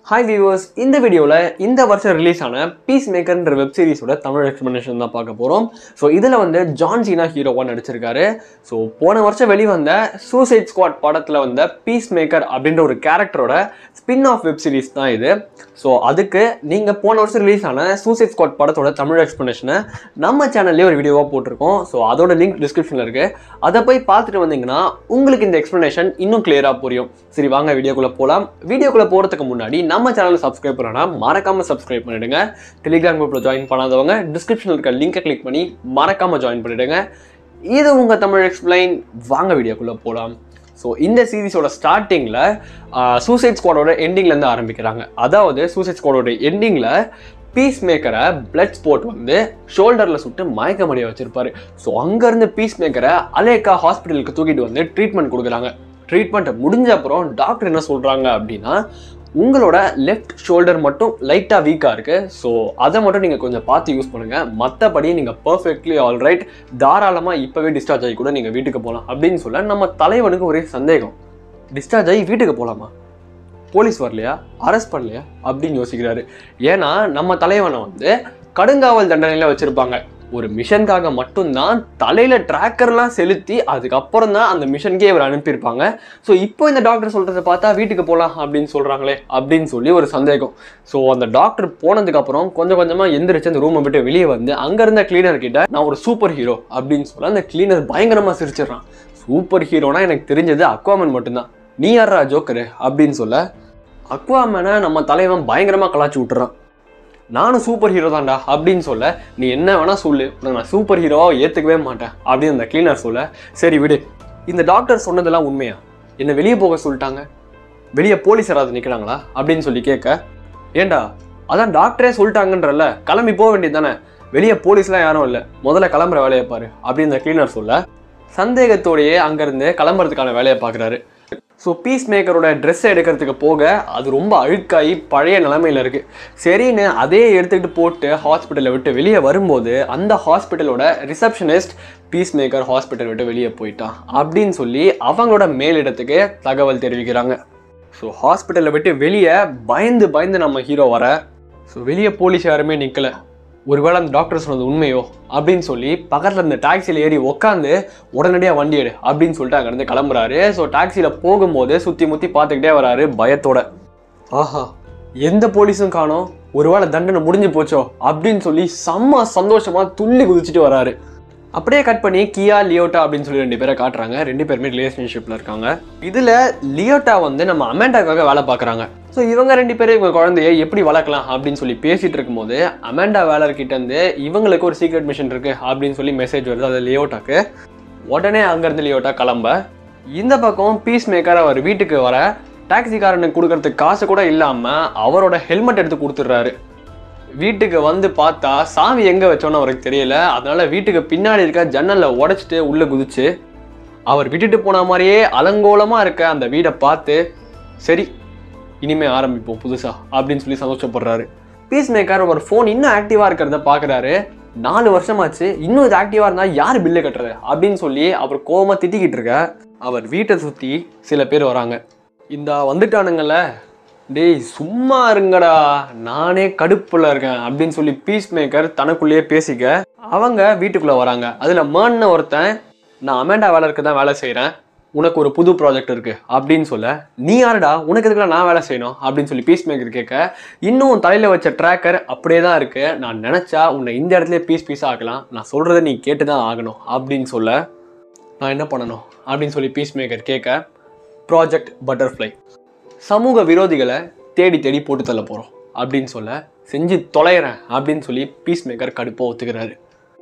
hi viewers இந்த வீடியோவில் இந்த வருஷம் ரிலீஸ் ஆன பீஸ் மேக்கர்ன்ற வெப் சீரிஸோட தமிழ் எக்ஸ்பிளனேஷன் தான் பார்க்க போகிறோம் ஸோ இதில் வந்து ஜான் சீனா ஹீரோவாக நடிச்சிருக்காரு ஸோ போன வருஷம் வெளிவந்த சூசைட் ஸ்குவாட் படத்தில் வந்த பீஸ் மேக்கர் அப்படின்ற ஒரு கேரக்டரோட ஸ்பின் ஆஃப் வெப் சீரிஸ் தான் இது ஸோ அதுக்கு நீங்கள் போன வருஷம் ரிலீஸ் ஆன சூசைட் ஸ்குவாட் படத்தோட தமிழ் எக்ஸ்பிளனேஷனை நம்ம சேனல்லேயே ஒரு வீடியோவாக போட்டிருக்கோம் ஸோ அதோட லிங்க் டிஸ்கிரிப்ஷனில் இருக்குது அதை போய் பார்த்துட்டு வந்தீங்கன்னா உங்களுக்கு இந்த எக்ஸ்ப்ளனேஷன் இன்னும் கிளியராக புரியும் சரி வாங்க வீடியோக்குள்ளே போகலாம் வீடியோக்குள்ளே போகிறதுக்கு முன்னாடி நம்ம சேனலை சப்ஸ்கிரைப் பண்ணனா மறக்காமல் சப்ஸ்கிரைப் பண்ணிடுங்க டெலிகிராம் குரூப்பில் ஜாயின் பண்ணாதவங்க டிஸ்கிரிப்ஷனில் இருக்க லிங்கை கிளிக் பண்ணி மறக்காமல் ஜாயின் பண்ணிடுங்க இது உங்கள் தமிழ் எக்ஸ்பிளைன் வாங்க வீடியோக்குள்ளே போகலாம் ஸோ இந்த சீரிஸோட ஸ்டார்டிங்கில் சூசைட் ஸ்குவாடோட எண்டிங்லேருந்து ஆரம்பிக்கிறாங்க அதாவது சூசைட் ஸ்குவாடோட எண்டிங்கில் பீஸ் மேக்கரை பிளட் ஸ்போர்ட் வந்து ஷோல்டரில் சுட்டு மயக்கமடைய வச்சிருப்பாரு ஸோ அங்கேருந்து பீஸ் மேக்கரை அலேக்கா ஹாஸ்பிட்டலுக்கு தூக்கிட்டு வந்து ட்ரீட்மெண்ட் கொடுக்குறாங்க ட்ரீட்மெண்ட் முடிஞ்ச அப்புறம் டாக்டர் என்ன சொல்கிறாங்க அப்படின்னா உங்களோட லெஃப்ட் ஷோல்டர் மட்டும் லைட்டாக வீக்காக இருக்குது ஸோ அதை மட்டும் நீங்கள் கொஞ்சம் பார்த்து யூஸ் பண்ணுங்கள் மற்றபடி நீங்கள் பர்ஃபெக்ட்லி ஆல்ரைட் தாராளமாக இப்போவே டிஸ்சார்ஜ் ஆகி கூட நீங்கள் வீட்டுக்கு போகலாம் அப்படின்னு சொல்ல நம்ம தலைவனுக்கு ஒரே சந்தேகம் டிஸ்சார்ஜ் ஆகி வீட்டுக்கு போகலாமா போலீஸ் வரலையா அரெஸ்ட் பண்ணலையா அப்படின்னு யோசிக்கிறாரு ஏன்னா நம்ம தலைவனை வந்து கடுங்காவல் தண்டனையில் வச்சுருப்பாங்க ஒரு மிஷனுக்காக மட்டும்தான் தலையில ட்ராக்கர்லாம் செலுத்தி அதுக்கப்புறம் தான் அந்த மிஷனுக்கே இவர் அனுப்பியிருப்பாங்க ஸோ இப்போ இந்த டாக்டர் சொல்றதை பார்த்தா வீட்டுக்கு போகலாம் அப்படின்னு சொல்றாங்களே அப்படின்னு சொல்லி ஒரு சந்தேகம் ஸோ அந்த டாக்டர் போனதுக்கப்புறம் கொஞ்சம் கொஞ்சமாக எந்திரிச்சு அந்த ரூமை விட்டு வெளியே வந்து அங்கே இருந்த கிளீனர் கிட்ட நான் ஒரு சூப்பர் ஹீரோ அப்படின்னு சொல்ல அந்த கிளீனர் பயங்கரமாக சிரிச்சிடுறான் சூப்பர் ஹீரோனா எனக்கு தெரிஞ்சது அக்வாமன் மட்டும்தான் நீ யாரா ஜோக்கரு அப்படின்னு சொல்ல அக்வாமனை நம்ம தலைவன் பயங்கரமாக கலாச்சி விட்டுறான் நானும் சூப்பர் ஹீரோ தான்டா அப்படின்னு சொல்ல நீ என்ன வேணா சொல்லு உன்னை நான் சூப்பர் ஹீரோவாக ஏற்றுக்கவே மாட்டேன் அப்படின்னு அந்த கிளீனர் சொல்ல சரி விடு இந்த டாக்டர் சொன்னதெல்லாம் உண்மையா என்ன வெளியே போக சொல்லிட்டாங்க வெளியே போலீஸ் யாராவது நிற்கிறாங்களா அப்படின்னு சொல்லி கேட்க ஏண்டா அதான் டாக்டரே சொல்லிட்டாங்கன்றல கிளம்பி போக வேண்டியது தானே வெளியே போலீஸ்லாம் யாரும் இல்லை முதல்ல கிளம்புற வேலையை பாரு அப்படின்னு இந்த கிளீனர் சொல்ல சந்தேகத்தோடையே அங்கேருந்து கிளம்புறதுக்கான வேலையை பார்க்குறாரு ஸோ பீஸ் மேக்கரோட ட்ரெஸ் எடுக்கிறதுக்கு போக அது ரொம்ப அழுக்காகி பழைய நிலமையில இருக்கு சரின்னு அதே எடுத்துக்கிட்டு போட்டு ஹாஸ்பிட்டலை விட்டு வெளியே வரும்போது அந்த ஹாஸ்பிட்டலோட ரிசப்ஷனிஸ்ட் பீஸ் மேக்கர் ஹாஸ்பிட்டல் விட்டு வெளியே போயிட்டான் அப்படின்னு சொல்லி அவங்களோட மேலிடத்துக்கு தகவல் தெரிவிக்கிறாங்க ஸோ ஹாஸ்பிட்டலை விட்டு வெளியே பயந்து பயந்து நம்ம ஹீரோ வர ஸோ வெளியே போலீஸ் யாருமே நிற்கல ஒருவேளை அந்த டாக்டர் சொன்னது உண்மையோ அப்படின்னு சொல்லி பக்கத்தில் இருந்த டாக்ஸியில் ஏறி உக்காந்து உடனடியாக வண்டி எடு அப்படின்னு சொல்லிட்டு அங்கேருந்து கிளம்புறாரு ஸோ டாக்ஸியில் போகும்போது சுற்றி முற்றி பார்த்துக்கிட்டே வராரு பயத்தோட ஆஹா எந்த போலீஸும் காணோம் ஒருவேளை தண்டனை முடிஞ்சு போச்சோ அப்படின்னு சொல்லி செம்ம சந்தோஷமா துள்ளி குதிச்சுட்டு வராரு அப்படியே கட் பண்ணி கியா லியோட்டா அப்படின்னு சொல்லி ரெண்டு பேரை காட்டுறாங்க ரெண்டு பேருமே ரிலேஷன்ஷிப்ல இருக்காங்க இதுல லியோட்டா வந்து நம்ம அமெண்டாக்காக வேலை பார்க்குறாங்க ஸோ இவங்க ரெண்டு பேரும் இவங்க குழந்தைய எப்படி வளர்க்கலாம் அப்படின்னு சொல்லி பேசிட்டு இருக்கும்போது அமெண்டா வேலர்கிட்ட இருந்து இவங்களுக்கு ஒரு சீக்ரெட் மிஷன் இருக்கு அப்படின்னு சொல்லி மெசேஜ் வருது அது லியோட்டாக்கு உடனே அங்கேருந்து லியோட்டா கிளம்ப இந்த பக்கம் பீஸ் மேக்கர் அவர் வீட்டுக்கு வர டாக்ஸிக்காரனுக்கு கொடுக்கறதுக்கு காசு கூட இல்லாமல் அவரோட ஹெல்மெட் எடுத்து கொடுத்துட்றாரு வீட்டுக்கு வந்து பார்த்தா சாவி எங்கே வச்சோன்னு அவருக்கு தெரியல அதனால வீட்டுக்கு பின்னாடி இருக்க ஜன்னலில் உடைச்சிட்டு உள்ளே குதிச்சு அவர் விட்டுட்டு போன மாதிரியே அலங்கோலமாக இருக்க அந்த வீடை பார்த்து சரி இனிமே ஆரம்பிப்போம் புதுசா அப்படின்னு சொல்லி சந்தோஷப்படுறாரு பீஸ் மேக்கர் ஒரு ஃபோன் இன்னும் ஆக்டிவாக இருக்கிறத பார்க்குறாரு நாலு வருஷமாச்சு இன்னும் இது ஆக்டிவாக இருந்தால் யார் பில்லு கட்டுறது அப்படின்னு சொல்லி அவர் கோவமாக திட்டிக்கிட்டு இருக்க அவர் வீட்டை சுற்றி சில பேர் வராங்க இந்த வந்துட்டானுங்கள டேய் சும்மா இருங்கடா நானே கடுப்புல இருக்கேன் அப்படின்னு சொல்லி பீஸ் மேக்கர் தனக்குள்ளேயே பேசிக்க அவங்க வீட்டுக்குள்ள வராங்க அதுல மேன்னு ஒருத்தன் நான் அமேண்டா வேலைக்கு தான் வேலை செய்றேன் உனக்கு ஒரு புது ப்ராஜெக்ட் இருக்கு அப்படின்னு சொல்ல நீ யாருடா உனக்கு எதுக்குலாம் நான் வேலை செய்யணும் அப்படின்னு சொல்லி பீஸ் மேக்கர் கேட்க இன்னும் உன் தலையில வச்ச ட்ராக்கர் அப்படியே தான் இருக்கு நான் நினைச்சா உன்னை இந்த இடத்துல பீஸ் பீஸா ஆக்கலாம் நான் சொல்றதை நீ கேட்டு தான் ஆகணும் அப்படின்னு சொல்ல நான் என்ன பண்ணணும் அப்படின்னு சொல்லி பீஸ் மேக்கர் கேட்க ப்ராஜெக்ட் பட்டர்ஃப்ளை சமூக விரோதிகளை தேடி தேடி போட்டு தள்ள போகிறோம் அப்படின்னு சொல்ல செஞ்சு தொலைகிறேன் அப்படின்னு சொல்லி பீஸ் மேக்கர் கடுப்பாக ஒத்துக்கிறாரு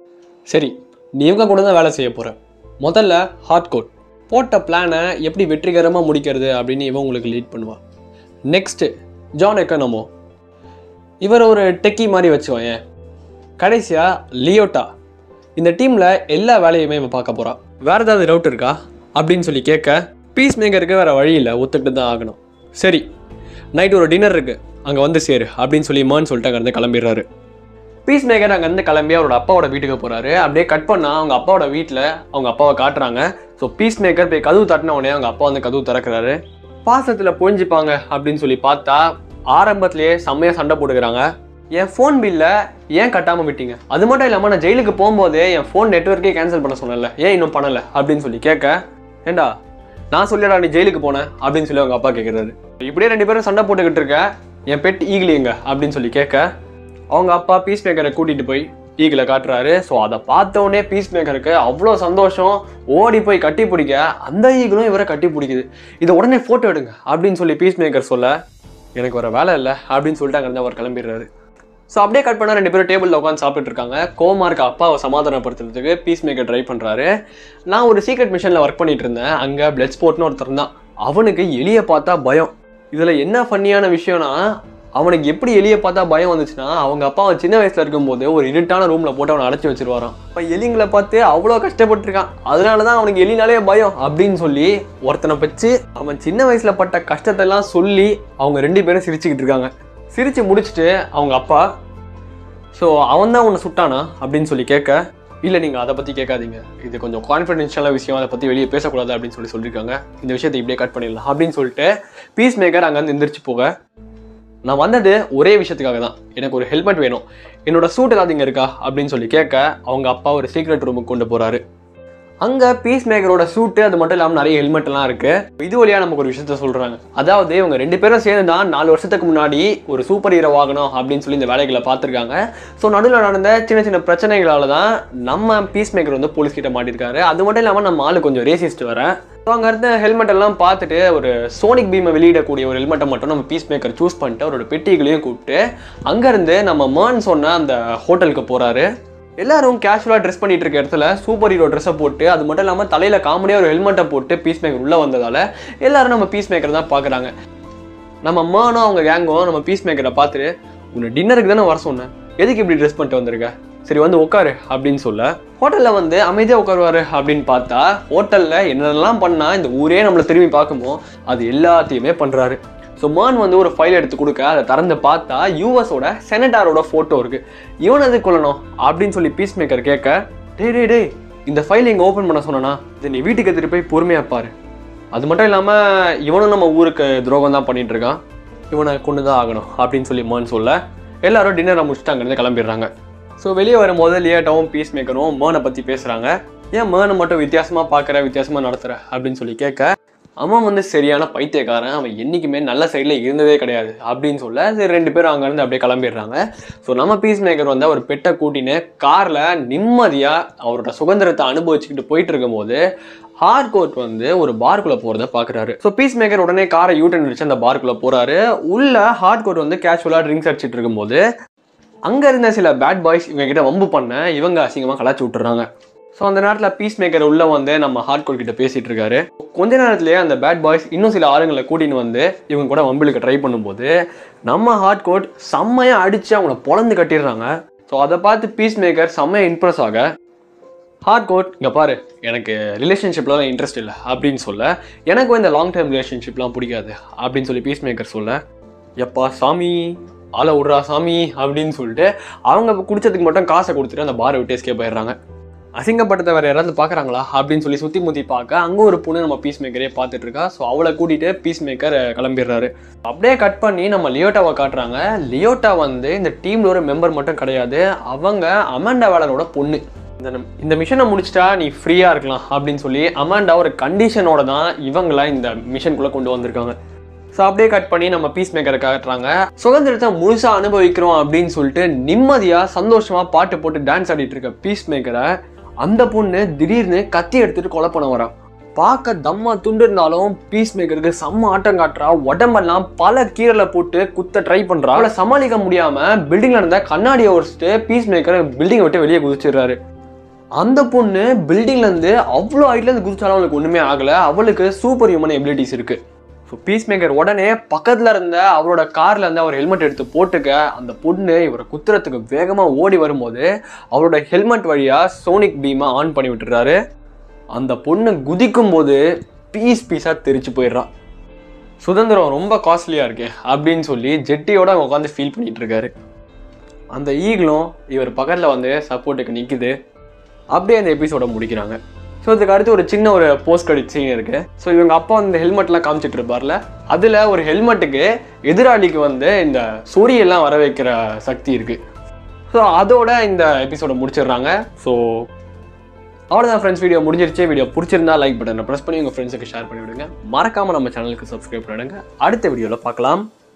சரி நீ இவங்க கூட தான் வேலை செய்ய போகிற முதல்ல ஹார்ட் கோட் போட்ட பிளானை எப்படி வெற்றிகரமாக முடிக்கிறது அப்படின்னு இவன் உங்களுக்கு லீட் பண்ணுவா நெக்ஸ்ட்டு ஜான் எக்கனமோ இவர் ஒரு டெக்கி மாதிரி வச்சுக்கோங்க கடைசியாக லியோட்டா இந்த டீமில் எல்லா வேலையுமே இவன் பார்க்க போகிறான் வேறு ஏதாவது டவுட் இருக்கா அப்படின்னு சொல்லி கேட்க பீஸ் மேக்கருக்கு வேறு வழி இல்லை ஒத்துக்கிட்டு தான் ஆகணும் சரி நைட் ஒரு டின்னர் இருக்குது அங்கே வந்து சேரு அப்படின்னு சொல்லி மேன்னு சொல்லிட்டு அங்கேருந்து கிளம்பிடுறாரு பீஸ் மேக்கர் அங்கேருந்து கிளம்பி அவரோட அப்பாவோட வீட்டுக்கு போகிறாரு அப்படியே கட் பண்ணா அவங்க அப்பாவோட வீட்டில் அவங்க அப்பாவை காட்டுறாங்க ஸோ பீஸ் மேக்கர் போய் கதவு தட்டின உடனே அவங்க அப்பா வந்து கதவு திறக்கிறாரு பாசத்தில் புரிஞ்சுப்பாங்க அப்படின்னு சொல்லி பார்த்தா ஆரம்பத்திலேயே செம்மையா சண்டை போட்டுக்கிறாங்க என் ஃபோன் பில்லை ஏன் கட்டாம விட்டீங்க அது மட்டும் இல்லாமல் நான் ஜெயிலுக்கு போகும்போதே என் ஃபோன் நெட்ஒர்க்கே கேன்சல் பண்ண சொன்னேன்ல ஏன் இன்னும் பண்ணல அப்படின்னு சொல்லி கேட்க ஏண்டா நான் சொல்லிடா நீ ஜெயிலுக்கு போனேன் அப்படின்னு சொல்லி அவங்க அப்பா கேட்குறாரு இப்படியே ரெண்டு பேரும் சண்டை போட்டுக்கிட்டு இருக்க என் பெட் ஈகிள் எங்க அப்படின்னு சொல்லி கேட்க அவங்க அப்பா பீஸ் மேக்கரை கூட்டிட்டு போய் ஈகிளை காட்டுறாரு ஸோ அதை பார்த்த உடனே பீஸ் மேக்கருக்கு அவ்வளோ சந்தோஷம் ஓடி போய் கட்டி பிடிக்க அந்த ஈகிளும் இவரை கட்டி பிடிக்குது இதை உடனே ஃபோட்டோ எடுங்க அப்படின்னு சொல்லி பீஸ் மேக்கர் சொல்ல எனக்கு வர வேலை இல்லை அப்படின்னு சொல்லிட்டு அங்கேருந்து அவர் கிளம்பிடுறாரு ஸோ அப்படியே கட் பண்ணா ரெண்டு பேரும் டேபிளில் உட்காந்து சாப்பிட்டுட்டு இருக்காங்க கோமா இருக்க அப்பாவை சமாதானப்படுத்துறதுக்கு பீஸ் மேக்கர் ட்ரை பண்ணுறாரு நான் ஒரு சீக்ரெட் மிஷனில் ஒர்க் பண்ணிட்டு இருந்தேன் அங்கே பிளட் ஸ்போர்ட்னு ஒருத்தர் தான் அவனுக்கு எலியை பார்த்தா பயம் இதில் என்ன ஃபன்னியான விஷயம்னா அவனுக்கு எப்படி எலியை பார்த்தா பயம் வந்துச்சுன்னா அவங்க அப்பா அவன் சின்ன வயசுல இருக்கும்போது ஒரு இருட்டான ரூம்ல போட்டு அவனை அடைச்சி வச்சிருவாராம் இப்போ எலிங்களை பார்த்து அவ்வளோ கஷ்டப்பட்டிருக்கான் அதனால தான் அவனுக்கு எலினாலே பயம் அப்படின்னு சொல்லி ஒருத்தனை வச்சு அவன் சின்ன வயசுல பட்ட கஷ்டத்தெல்லாம் சொல்லி அவங்க ரெண்டு பேரும் சிரிச்சுக்கிட்டு இருக்காங்க சிரிச்சு முடிச்சுட்டு அவங்க அப்பா ஸோ அவன் தான் உன்னை சுட்டானா அப்படின்னு சொல்லி கேட்க இல்லை நீங்கள் அதை பற்றி கேட்காதீங்க இது கொஞ்சம் கான்ஃபிடென்ஷியலான விஷயம் அதை பற்றி வெளியே பேசக்கூடாது அப்படின்னு சொல்லி சொல்லியிருக்காங்க இந்த விஷயத்தை இப்படியே கட் பண்ணிடலாம் அப்படின்னு சொல்லிட்டு பீஸ் மேக்கர் அங்கேருந்து எந்திரிச்சு போக நான் வந்தது ஒரே விஷயத்துக்காக தான் எனக்கு ஒரு ஹெல்மெட் வேணும் என்னோட சூட் ஏதாவது இங்கே இருக்கா அப்படின்னு சொல்லி கேட்க அவங்க அப்பா ஒரு சீக்ரெட் ரூமுக்கு கொண்டு போகிறாரு அங்கே பீஸ் மேக்கரோட சூட்டு அது மட்டும் இல்லாமல் நிறைய ஹெல்மெட் எல்லாம் இருக்கு இது வழியாக நமக்கு ஒரு விஷயத்த சொல்கிறாங்க அதாவது இவங்க ரெண்டு பேரும் சேர்ந்து தான் நாலு வருஷத்துக்கு முன்னாடி ஒரு சூப்பர் ஹீரோ ஆகணும் அப்படின்னு சொல்லி இந்த வேலைகளை பார்த்துருக்காங்க ஸோ நடுவில் நடந்த சின்ன சின்ன பிரச்சனைகளால தான் நம்ம பீஸ் மேக்கர் வந்து போலீஸ் கிட்ட மாட்டிருக்காரு அது மட்டும் இல்லாமல் நம்ம ஆளு கொஞ்சம் ரேசிஸ்ட் வர ஸோ அங்கே இருந்த ஹெல்மெட் எல்லாம் பார்த்துட்டு ஒரு சோனிக் பீமை வெளியிடக்கூடிய ஒரு ஹெல்மெட்டை மட்டும் நம்ம பீஸ் மேக்கர் சூஸ் பண்ணிட்டு அவரோட பெட்டிகளையும் கூப்பிட்டு அங்கேருந்து நம்ம மேன் சொன்ன அந்த ஹோட்டலுக்கு போகிறாரு எல்லாரும் கேஷுவலாக ட்ரெஸ் பண்ணிட்டு இருக்க இடத்துல சூப்பர் ஹீரோ ட்ரெஸ்ஸை போட்டு அது மட்டும் இல்லாமல் தலையில் காமெடியாக ஒரு ஹெல்மெட்டை போட்டு பீஸ் மேக்கர் உள்ளே வந்ததால் எல்லாரும் நம்ம பீஸ் மேக்கர் தான் பார்க்குறாங்க நம்ம அம்மானும் அவங்க கேங்கும் நம்ம பீஸ் மேக்கரை பார்த்துட்டு உன்னை டின்னருக்கு தானே வர சொன்னேன் எதுக்கு இப்படி ட்ரெஸ் பண்ணிட்டு வந்திருக்க சரி வந்து உட்காரு அப்படின்னு சொல்ல ஹோட்டலில் வந்து அமைதியாக உட்காருவாரு அப்படின்னு பார்த்தா ஹோட்டலில் என்னென்னலாம் பண்ணால் இந்த ஊரே நம்மளை திரும்பி பார்க்குமோ அது எல்லாத்தையுமே பண்ணுறாரு ஸோ மான் வந்து ஒரு ஃபைல் எடுத்து கொடுக்க அதை திறந்து பார்த்தா யூஎஸோட செனட்டாரோட ஃபோட்டோ இருக்கு இவன் எது கொள்ளணும் அப்படின்னு சொல்லி பீஸ் மேக்கர் கேட்க டேய் டேய் டேய் இந்த ஃபைல் இங்கே ஓப்பன் பண்ண சொன்னா இதை நீ வீட்டுக்கு எடுத்துட்டு போய் பொறுமையா பாரு அது மட்டும் இல்லாமல் இவனும் நம்ம ஊருக்கு துரோகம் தான் பண்ணிட்டு இருக்கான் இவனை கொண்டு தான் ஆகணும் அப்படின்னு சொல்லி மான் சொல்ல எல்லாரும் டின்னரை முடிச்சுட்டு அங்கேருந்து கிளம்பிடுறாங்க ஸோ வெளியே வரும்போது லியேட்டாவும் பீஸ் மேக்கரும் மேனை பற்றி பேசுகிறாங்க ஏன் மேனை மட்டும் வித்தியாசமாக பார்க்குற வித்தியாசமாக நடத்துகிற அப்படின்னு சொல்லி கேட்க அவன் வந்து சரியான பைத்தியக்காரன் அவன் என்றைக்குமே நல்ல சைடில் இருந்ததே கிடையாது அப்படின்னு சொல்ல சரி ரெண்டு பேரும் அங்கேருந்து அப்படியே கிளம்பிடுறாங்க ஸோ நம்ம பீஸ் மேக்கர் வந்து அவர் பெட்டை கூட்டின்னு காரில் நிம்மதியாக அவரோட சுதந்திரத்தை அனுபவிச்சுக்கிட்டு போயிட்டு இருக்கும்போது ஹார்ட் கோட் வந்து ஒரு பார்க்குள்ளே போகிறத பார்க்குறாரு ஸோ பீஸ் மேக்கர் உடனே காரை யூட்டன் அடிச்சு அந்த பார்க்குள்ளே போகிறாரு உள்ள ஹார்ட் கோட் வந்து கேஷுவலாக ட்ரிங்க்ஸ் அடிச்சிட்டு இருக்கும்போது அங்கே இருந்த சில பேட் பாய்ஸ் இவங்க கிட்ட வம்பு பண்ண இவங்க அசிங்கமாக கலாச்சி விட்டுறாங்க ஸோ அந்த நேரத்தில் பீஸ் மேக்கர் உள்ள வந்து நம்ம ஹார்ட் கோட் கிட்ட பேசிட்டு இருக்காரு கொஞ்ச நேரத்திலேயே அந்த பேட் பாய்ஸ் இன்னும் சில ஆளுங்களை கூட்டின்னு வந்து இவங்க கூட வம்பிழுக்க ட்ரை பண்ணும்போது நம்ம ஹார்ட் கோட் செம்மையாக அடித்து அவங்கள பொழந்து கட்டிடுறாங்க ஸோ அதை பார்த்து பீஸ் மேக்கர் செம்மையாக இம்ப்ரெஸ் ஆக ஹார்ட் கோட் இங்கே பாரு எனக்கு ரிலேஷன்ஷிப்லாம் இன்ட்ரெஸ்ட் இல்லை அப்படின்னு சொல்ல எனக்கு இந்த லாங் டேர்ம் ரிலேஷன்ஷிப்லாம் பிடிக்காது அப்படின்னு சொல்லி பீஸ் மேக்கர் சொல்ல எப்பா சாமி ஆளை விட்றா சாமி அப்படின்னு சொல்லிட்டு அவங்க குடிச்சதுக்கு மட்டும் காசை கொடுத்துட்டு அந்த பாரை விட்டு எஸ்கேப் ஆயிடுறாங்க அசிங்கப்பட்டதை வேற யாராவது பார்க்குறாங்களா அப்படின்னு சொல்லி சுற்றி முற்றி பார்க்க அங்கே ஒரு பொண்ணு நம்ம பீஸ் மேக்கரே பார்த்துட்டு இருக்கா ஸோ அவளை கூட்டிட்டு பீஸ் மேக்கர் கிளம்பிடுறாரு அப்படியே கட் பண்ணி நம்ம லியோட்டாவை காட்டுறாங்க லியோட்டா வந்து இந்த டீம்ல ஒரு மெம்பர் மட்டும் கிடையாது அவங்க அமாண்டா வேலரோட பொண்ணு இந்த நம்- இந்த மிஷனை முடிச்சிட்டா நீ ஃப்ரீயாக இருக்கலாம் அப்படின்னு சொல்லி அமாண்டா ஒரு கண்டிஷனோட தான் இவங்கள இந்த மிஷனுக்குள்ளே கொண்டு வந்திருக்காங்க ஸோ அப்படியே கட் பண்ணி நம்ம பீஸ் மேக்கரை காட்டுறாங்க சுதந்திரத்தை முழுசா அனுபவிக்கிறோம் அப்படின்னு சொல்லிட்டு நிம்மதியா சந்தோஷமா பாட்டு போட்டு டான்ஸ் ஆடிட்டு இருக்க பீஸ் மேக்கரை அந்த பொண்ணு திடீர்னு கத்தி எடுத்துட்டு கொலை பண்ண வரா பார்க்க தம்மா துண்டு இருந்தாலும் பீஸ் மேக்கருக்கு செம்ம ஆட்டம் காட்டுறா உடம்பெல்லாம் பல கீரலை போட்டு குத்த ட்ரை பண்றா அவளை சமாளிக்க முடியாம பில்டிங்ல இருந்த கண்ணாடியை உடைச்சிட்டு பீஸ் மேக்கர் பில்டிங்கை விட்டு வெளியே குதிச்சிடுறாரு அந்த பொண்ணு பில்டிங்ல இருந்து அவ்வளோ ஹைட்ல இருந்து குதிச்சாலும் அவளுக்கு ஒண்ணுமே ஆகல அவளுக்கு சூப்பர் ஹியூமன் எபிலிட்டிஸ் இருக்கு ஸோ பீஸ் மேக்கர் உடனே பக்கத்துல இருந்த அவரோட கார்ல இருந்து அவர் ஹெல்மெட் எடுத்து போட்டுக்க அந்த பொண்ணு இவரை குத்துறதுக்கு வேகமா ஓடி வரும்போது அவரோட ஹெல்மெட் வழியா சோனிக் பீமை ஆன் பண்ணி விட்டுறாரு அந்த பொண்ணு குதிக்கும் போது பீஸ் பீஸா தெரிச்சு போயிடுறான் சுதந்திரம் ரொம்ப காஸ்ட்லியா இருக்கு அப்படின்னு சொல்லி ஜெட்டியோட அங்க உட்காந்து ஃபீல் பண்ணிட்டு இருக்காரு அந்த ஈகிளும் இவர் பக்கத்துல வந்து சப்போர்ட்டுக்கு நிக்குது அப்படியே அந்த எபிசோட முடிக்கிறாங்க ஸோ இதுக்கு அடுத்து ஒரு சின்ன ஒரு போஸ்ட் கிரெடிட் சீன் இருக்கு ஸோ இவங்க அப்பா வந்து ஹெல்மெட்லாம் காமிச்சிட்டு இருப்பார்ல அதில் ஒரு ஹெல்மெட்டுக்கு எதிராளிக்கு வந்து இந்த சூரியெல்லாம் வர வைக்கிற சக்தி இருக்கு ஸோ அதோட இந்த எபிசோட முடிச்சிடுறாங்க ஸோ அவ்வளோதான் ஃப்ரெண்ட்ஸ் வீடியோ முடிஞ்சிருச்சு வீடியோ பிடிச்சிருந்தா லைக் பட்டனை ப்ரெஸ் பண்ணி உங்கள் ஃப்ரெண்ட்ஸுக்கு ஷேர் பண்ணி விடுங்க மறக்காமல் நம்ம சேனலுக்கு சப்ஸ்கிரைப் பண்ணிடுங்க அடுத்த வீடியோவில் பார்க்கலாம்